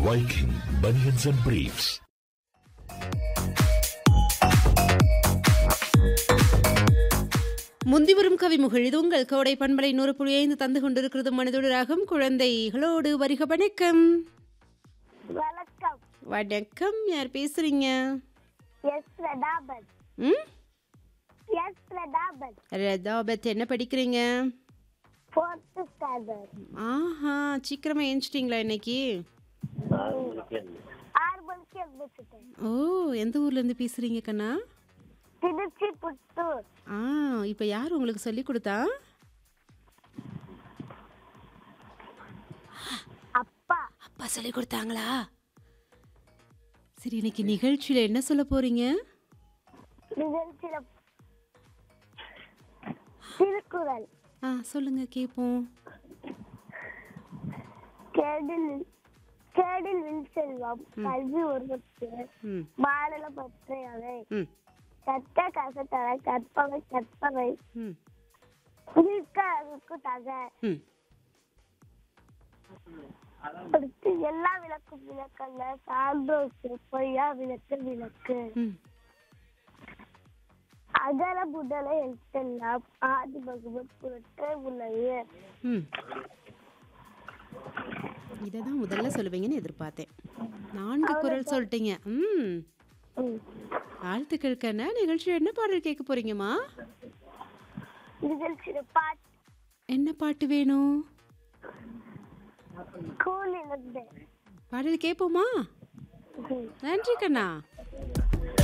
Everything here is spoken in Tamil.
Viking Bunions and Briefs. முந்திவரும் கவிமுகள் இது உங்கள் கோடை பண்பலை நூறு புள்ளி ஐந்து தந்து கொண்டிருக்கிறது மனிதோடு ராகம் குழந்தைகளோடு வருக வணக்கம் வணக்கம் வணக்கம் யார் பேசுறீங்க எஸ் பிரதாபன் ம் எஸ் பிரதாபன் ரதாபத் என்ன படிக்கிறீங்க ஃபோர்த் ஸ்டாண்டர்ட் ஆஹா சீக்கிரமா ஏஞ்சிட்டிங்களா இன்னைக்கு ஆறு மணிக்கு எழுந்திரிச்சிட்டேன் ஓ எந்த ஊர்ல இருந்து பேசுறீங்க கண்ணா திருச்சி புத்தூர் ஆ இப்போ யார் உங்களுக்கு சொல்லி கொடுத்தா அப்பா அப்பா சொல்லி கொடுத்தாங்களா சரி இன்னைக்கு நிகழ்ச்சியில என்ன சொல்ல போறீங்க நிகழ்ச்சியில திருக்குறள் ஆ சொல்லுங்க கேட்போம் கேடில் கேடில் வில் செல்வம் கல்வி ஒருவருக்கு ம் மாநில பற்றையவை ம் கற்க கசத்தவை கற்பவை கற்பவை ம் இருக்க அதுக்கு தக ம் அடுத்து எல்லா விளக்கும் விளக்கல்ல சான்றோருக்கு பொய்யா விளக்கு விளக்கு ம் அகர முதல எழுத்தெல்லாம் ஆதி பகவத் புரட்ட உள்ளது ம் இதை தான் முதல்ல சொல்லுவீங்கன்னு எதிர்பார்த்தேன் நான்கு குரல் சொல்லிட்டீங்க ம் ம். வாழ்த்துக்கள் கண்ணா நிகழ்ச்சியில் என்ன பாடல் கேட்க போறீங்கம்மா நிகழ்ச்சியில பாட்டு என்ன பாட்டு வேணும் ஸ்கூல் இருந்து பாடல் கேட்போமா நன்றி கண்ணா